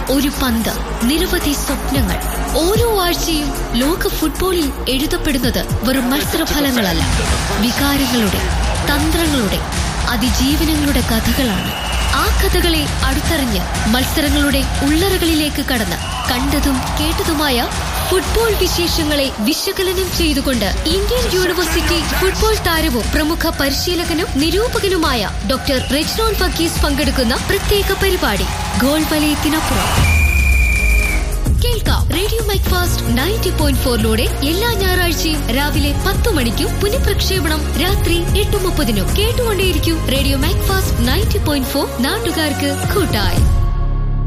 ഒരു പന്ത് നിരവധി സ്വപ്നങ്ങൾ ഓരോ ആഴ്ചയും ലോക ഫുട്ബോളിൽ എഴുതപ്പെടുന്നത് വെറും മത്സരഫലങ്ങളല്ല വികാരങ്ങളുടെ തന്ത്രങ്ങളുടെ അതിജീവനങ്ങളുടെ കഥകളാണ് ആ കഥകളെ അടുത്തറിഞ്ഞ് മത്സരങ്ങളുടെ ഉള്ളറകളിലേക്ക് കടന്ന് കണ്ടതും കേട്ടതുമായ ഫുട്ബോൾ വിശേഷങ്ങളെ വിശകലനം ചെയ്തുകൊണ്ട് ഇന്ത്യൻ യൂണിവേഴ്സിറ്റി ഫുട്ബോൾ താരവും പ്രമുഖ പരിശീലകനും നിരൂപകനുമായ ഡോക്ടർ റെജ്നോൾ വർഗീസ് പങ്കെടുക്കുന്ന പ്രത്യേക പരിപാടി ഗോൾ വലയത്തിനപ്പുറം കേൾക്കാം radio MACFAST ninety point ഫോറിലൂടെ എല്ലാ ഞായറാഴ്ചയും രാവിലെ പത്ത് മണിക്കും പുനഃപ്രക്ഷേപണം രാത്രി എട്ട് മുപ്പതിനും കേട്ടുകൊണ്ടേയിരിക്കും radio MACFAST ninety point four നാട്ടുകാർക്ക് കൂട്ടായി